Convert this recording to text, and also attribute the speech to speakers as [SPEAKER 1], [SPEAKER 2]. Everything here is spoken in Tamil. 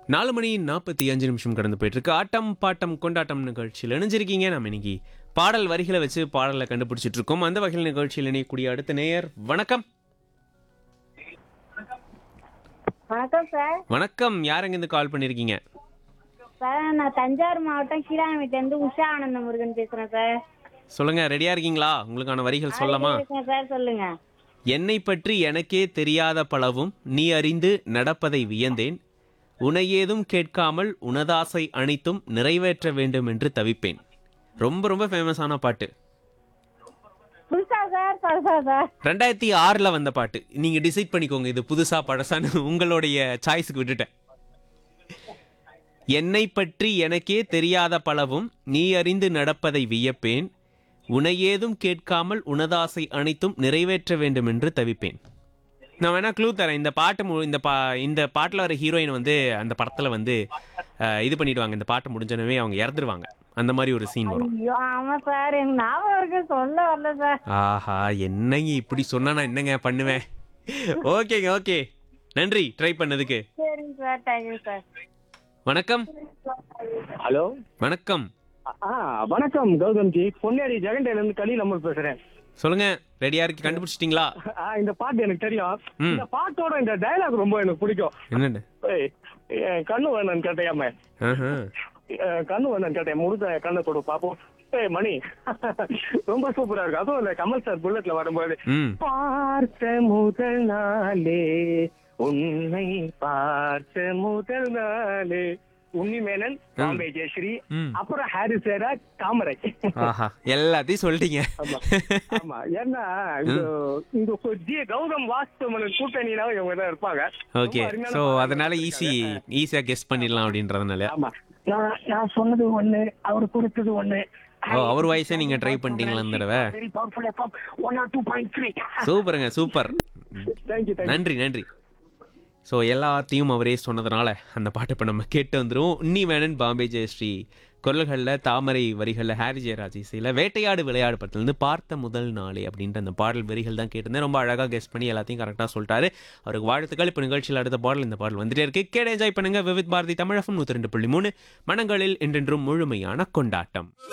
[SPEAKER 1] நாலு மணி நாற்பத்தி அஞ்சு நிமிஷம் கடந்து போயிட்டு இருக்கு ஆட்டம் பாட்டம் கொண்டாட்டம் நிகழ்ச்சியில் இணைஞ்சிருக்கீங்க நம்ம இன்னைக்கு பாடல் வரிகளை வச்சு பாடலை கண்டுபிடிச்சிட்டு இருக்கோம் அந்த வகையில் நிகழ்ச்சியில் இணையக்கூடிய அடுத்த நேயர் வணக்கம்
[SPEAKER 2] வணக்கம் சார்
[SPEAKER 1] வணக்கம் யார் எங்கேருந்து கால் பண்ணியிருக்கீங்க
[SPEAKER 2] சார் நான் தஞ்சாவூர் மாவட்டம் கீழாமட்டிலேருந்து உஷா ஆனந்த முருகன் பேசுறேன் சார்
[SPEAKER 1] சொல்லுங்க ரெடியா இருக்கீங்களா உங்களுக்கான வரிகள் சொல்லமா
[SPEAKER 2] இருக்கேன் சார் சொல்லுங்க
[SPEAKER 1] என்னை பற்றி எனக்கே தெரியாத பலவும் நீ அறிந்து நடப்பதை வியந்தேன் உனையேதும் கேட்காமல் உனதாசை அனைத்தும் நிறைவேற்ற வேண்டும் என்று தவிப்பேன் ரொம்ப ரொம்ப ஃபேமஸான பாட்டு
[SPEAKER 2] புதுசா சார் பழசா சார்
[SPEAKER 1] ரெண்டாயிரத்தி ஆறில் வந்த பாட்டு நீங்கள் டிசைட் பண்ணிக்கோங்க இது புதுசா பழசான்னு உங்களுடைய சாய்ஸுக்கு விட்டுட்டேன் என்னை பற்றி எனக்கே தெரியாத பலவும் நீ அறிந்து நடப்பதை வியப்பேன் உனையேதும் கேட்காமல் உனதாசை அனைத்தும் நிறைவேற்ற வேண்டும் என்று தவிப்பேன் நான் வேணா க்ளூ தரேன் இந்த பாட்டு மு- இந்த பா இந்த பாட்டில் வர ஹீரோயின் வந்து அந்த படத்தில் வந்து அஹ், இது பண்ணிடுவாங்க இந்த பாட்டு முடிஞ்சனவே அவங்க இறந்துருவாங்க அந்த மாதிரி ஒரு சீன் வரும்
[SPEAKER 2] ஐயோ ஆமா சார் எனக்கு ஞாபகம் இருக்கு சொல்ல வரல சார்
[SPEAKER 1] ஆஹா என்னங்க இப்படி சொன்னா நான் என்னங்க பண்ணுவேன் ஓகேங்க ஓகே நன்றி ட்ரை பண்ணதுக்கு
[SPEAKER 2] சரிங்க சார் தேங்க்யூ சார்
[SPEAKER 1] வணக்கம்
[SPEAKER 3] ஹலோ
[SPEAKER 1] வணக்கம்
[SPEAKER 3] ஆ வணக்கம் கௌதம்ஜி பொன்னேரி ஜெகண்டையில இருந்து கலி நம்ம பேசுறேன்
[SPEAKER 1] சொல்லுங்க ரெடியா இருக்கு கண்டுபிடிச்சிட்டீங்களா
[SPEAKER 3] ஆ, இந்த பாட்டு எனக்கு தெரியும்
[SPEAKER 1] ம்.
[SPEAKER 3] இந்த பாட்டோட இந்த டயலாக் ரொம்ப எனக்கு பிடிக்கும்
[SPEAKER 1] என்னண்டு
[SPEAKER 3] ஏய், என் கண்ணு வேணும்னு கேட்டையாம
[SPEAKER 1] ஆஹா.
[SPEAKER 3] கண்ணு வேணும்னு கேட்டேன் முருக கண்ணை கொடு பாப்போம் ஏய் மணி ரொம்ப சூப்பரா இருக்கு அதுவும் இந்த கமல் சார் புல்லட்ல வரும்போது
[SPEAKER 1] ம்
[SPEAKER 3] பார்த்த முதல் நாளே உன்னை பார்த்த முதல் நாளே உன்னி மேனன் பாம்பே ஜெயஸ்ரீ
[SPEAKER 1] ம்.
[SPEAKER 3] அப்புறம் ஹாரிசேரா தாமரை
[SPEAKER 1] ஆஹா எல்லாத்தையும் சொல்லிட்டீங்க
[SPEAKER 3] ஆமா. ஆமா ஏன்னா இந்த இந்த ஜி கௌதம் வாஸ்துமன் கூட்டணினா இவங்க தான் இருப்பாங்க
[SPEAKER 1] ஓகே
[SPEAKER 3] ரொம்ப அருமையான
[SPEAKER 1] ஸோ
[SPEAKER 3] பாடல்
[SPEAKER 1] அதனால ஈஸி ஈஸியா கெஸ் பண்ணிடலாம் அப்படின்றதுனால
[SPEAKER 3] ஆமா நான் நான் சொன்னது ஒண்ணு அவர் கொடுத்தது ஒண்ணு
[SPEAKER 1] ஓ அவர் வயசே நீங்க ட்ரை பண்ணிட்டீங்களா இந்த தடவை
[SPEAKER 3] very powerful FM one or two point three
[SPEAKER 1] சூப்பருங்க சூப்பர்
[SPEAKER 3] தேங்க்யூ தேங்க்யூ
[SPEAKER 1] நன்றி நன்றி ஸோ எல்லாத்தையும் அவரே சொன்னதுனால அந்த பாட்டு இப்போ நம்ம கேட்டு வந்துடும் இன்னி வேணன் பாம்பே ஜெயஸ்ரீ குரல்களில் தாமரை வரிகளில் ஹாரி ஜெயராஜ் இசையில் வேட்டையாடு விளையாடு படத்துலேருந்து பார்த்த முதல் நாளே அப்படின்ற அந்த பாடல் வரிகள் தான் கேட்டிருந்தேன் ரொம்ப அழகாக கெஸ் பண்ணி எல்லாத்தையும் கரெக்டாக சொல்லிட்டாரு அவருக்கு வாழ்த்துக்கள் இப்போ நிகழ்ச்சியில் அடுத்த பாடல் இந்த பாடல் வந்துட்டே இருக்கு கேட என்ஜாய் பண்ணுங்க விவித் பாரதி தமிழகம் நூற்றி ரெண்டு புள்ளி மூணு மனங்களில் என்றென்றும் முழுமையான கொண்டாட்டம்